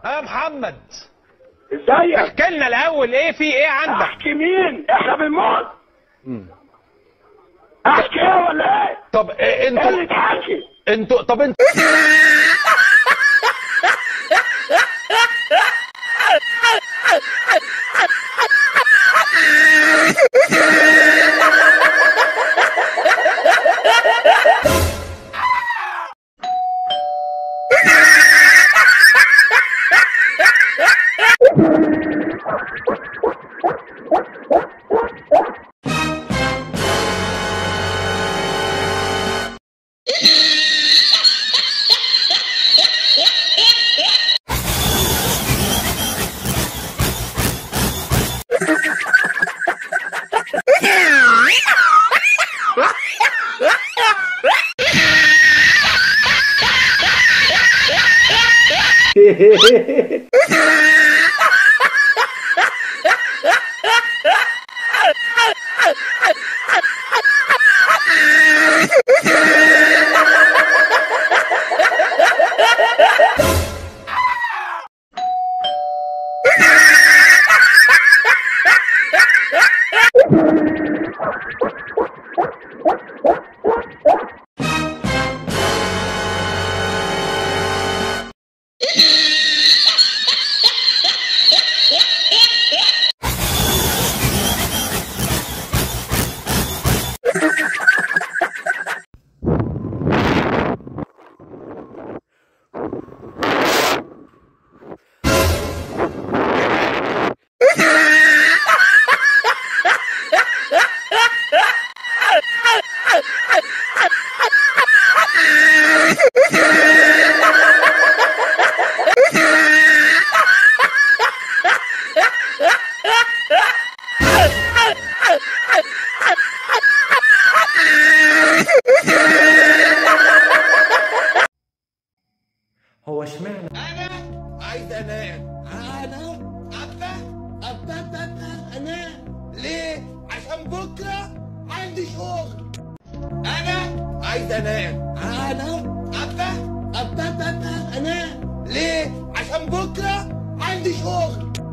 يا محمد ازيك احكي لنا الاول ايه في ايه عندك احكي مين احنا بنموت احكي ايه ولا ايه طب إيه ايه اللي انتوا اتحكي انتوا طب انتوا هو اشمعنى انا عايز انام انا ابا ابا ابا انام ليه عشان بكره عندي شغل انا عايز انام انا ابا ابا ابا انام ليه عشان بكره عندي شغل